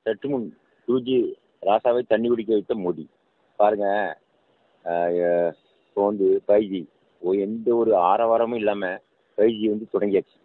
சற்று முன் two G ராசாவை தண்ணி குடிக்க வைத்த மோடி பாருங்க ஆஹ் இப்போ வந்து ஃபைவ் ஜி எந்த ஒரு ஆரவாரமும் இல்லாமல் ஃபைவ் ஜி வந்து தொடங்கியாச்சு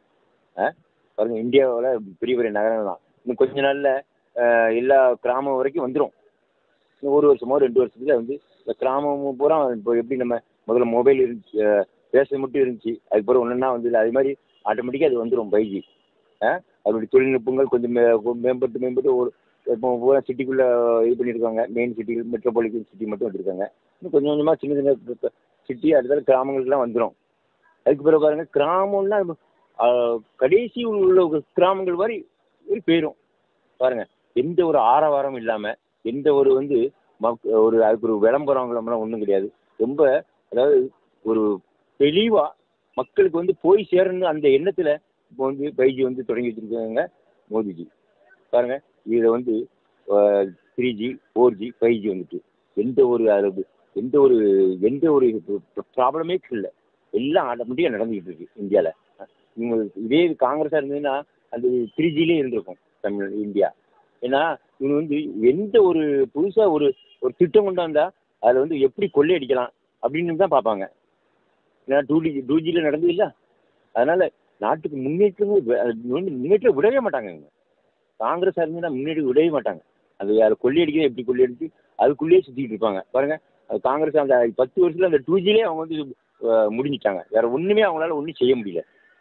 ஆ பாருங்க இந்தியாவில் பெரிய பெரிய நகரங்கள்லாம் இன்னும் கொஞ்ச நாளில் எல்லா கிராமம் வரைக்கும் வந்துடும் இன்னும் ஒரு வருஷமோ ரெண்டு வருஷத்துல வந்து இந்த கிராமம் பூரா இப்போ எப்படி நம்ம முதல்ல மொபைல் இருந்துச்சு அஹ் பேச மட்டும் இருந்துச்சு அதுக்கப்புறம் ஒன்றுன்னா வந்து அது மாதிரி ஆட்டோமேட்டிக்காக அது வந்துடும் ஃபைவ் ஜி ஆ அதனுடைய தொழில்நுட்பங்கள் கொஞ்சம் மே மேம்பட்டு மேம்பட்டு ஒரு இப்போ பூரா சிட்டிக்குள்ளே இது பண்ணியிருக்காங்க மெயின் சிட்டி மெட்ரோபாலிட்டன் சிட்டி மட்டும் வச்சுருக்காங்க இன்னும் கொஞ்சம் கொஞ்சமாக சின்ன சின்ன சிட்டி அடுத்த கிராமங்களுக்குலாம் வந்துடும் அதுக்கு பிறகு பாருங்க கிராமம்லாம் ஆ, கடைசி உள்ள கிராமங்கள் மாதிரி மாதிரி போயிடும் பாருங்க எந்த ஒரு ஆரவாரம் இல்லாமல் எந்த ஒரு வந்து மக் ஒரு அதுக்கு ஒரு விளம்பரம் விளம்பரம் ஒன்றும் கிடையாது ரொம்ப அதாவது ஒரு தெளிவாக மக்களுக்கு வந்து போய் சேரணும் அந்த எண்ணத்தில் இப்போ வந்து ஃபைவ் ஜி வந்து தொடங்கி வச்சுருக்காங்க மோடிஜி பாருங்க இதில் வந்து three G four G five G வந்துட்டு எந்த ஒரு அது எந்த ஒரு எந்த ஒரு ப்ராப்ளமே இல்லை எல்லாம் ஆட்டோமேட்டிக்காக நடந்துக்கிட்டு இருக்கு இந்தியாவில் இவங்க இதே இது காங்கிரஸாக இருந்ததுன்னா அந்த த்ரீ ஜிலே இருந்திருக்கும் தமிழ் இந்தியா ஏன்னா இவங்க வந்து எந்த ஒரு புதுசாக ஒரு ஒரு திட்டம் கொண்டு வந்தால் அதில் வந்து எப்படி கொள்ளையடிக்கலாம் அப்படின்னு தான் பார்ப்பாங்க ஏன்னா டூ ஜி டூ ஜியில் நடந்தது இல்லை அதனால் நாட்டுக்கு முன்னேற்றமே வே- அது வந்து முன்னேற்றம் விடவே மாட்டாங்க இவங்க காங்கிரஸாக இருந்ததுன்னா முன்னேற்றம் விடவே மாட்டாங்க அது அதை கொள்ளையடிக்கிறது எப்படி கொள்ளையடிச்சு அதுக்குள்ளேயே சுற்றிட்டு இருப்பாங்க பாருங்க அது காங்கிரஸ் அந்த பத்து வருஷத்துல அந்த டூ ஜிலே அவங்க வந்து அஹ், முடிஞ்சிட்டாங்க வேற ஒன்றுமே அவங்களால ஒன்றும் செய்ய முடியல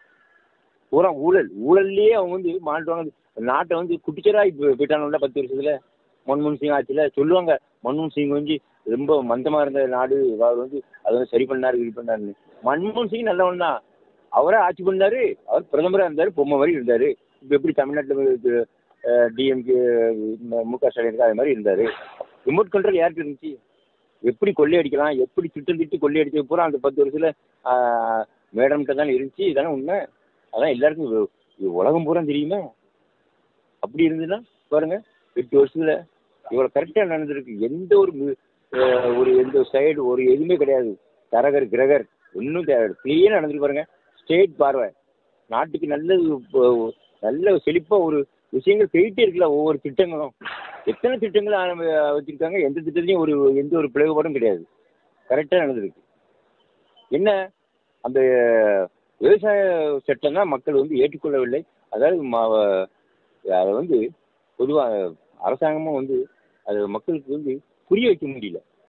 பூரா ஊழல் ஊழல்லையே அவங்க வந்து மாட்டுவாங்க நாட்டை வந்து குட்டிச்சராகி போயிட்டானுல்ல பத்து வருஷத்துல மன்மோகன் சிங் ஆட்சியில் சொல்லுவாங்க மன்மோகன் சிங் வந்து ரொம்ப மந்தமாக இருந்த நாடு அவர் வந்து அதை வந்து சரி பண்ணாரு இது பண்ணாருன்னு மன்மோகன் சிங் நல்லவன் தான் அவரே ஆட்சி பண்ணாரு அவர் பிரதமராக இருந்தார் பொம்மை மாதிரி இருந்தார் இப்போ எப்படி தமிழ்நாட்டில் டிஎம்கே மு க ஸ்டாலின் இருக்கா அது மாதிரி இருந்தார் ரிமோட் கண்ட்ரோல் யாருக்கு இருந்துச்சு எப்படி கொள்ளையடிக்கலாம் எப்படி திட்டம் திட்டி கொள்ளையடிச்சது பூரா அந்த பத்து வருஷத்தில் மேடம்கிட்ட தானே இருந்துச்சு இதானே உண்மை அதான் எல்லாருக்கும் இது- இது உலகம் பூரா தெரியுமே அப்படி இருந்துன்னா பாருங்க எட்டு வருஷத்துல இவ்வளோ கரெக்டாக நடந்திருக்கு எந்த ஒரு மி- அஹ், ஒரு எந்த சைடு ஒரு எதுவுமே கிடையாது தரகர் கிரகர் ஒன்றும் தேவை க்ளீனாக நடந்துருக்கு பாருங்க ஸ்டேட் பார்வை நாட்டுக்கு நல்லது இப்போ நல்ல செழிப்பாக ஒரு விஷயங்கள் போயிட்டே இருக்குல்ல ஒவ்வொரு திட்டங்களும் எத்தனை திட்டங்கள் ஆரம்பி வச்சுருக்காங்க எந்த திட்டத்துலையும் ஒரு எந்த ஒரு பிளவுபாடும் கிடையாது கரெக்டாக நடந்திருக்கு என்ன அந்த விவசாய சட்டம் தான் மக்கள் வந்து ஏற்றுக்கொள்ளவில்லை அதாவது ம- அதை வந்து பொதுவாக அரசாங்கமும் வந்து அது மக்களுக்கு வந்து புரிய வைக்க முடியல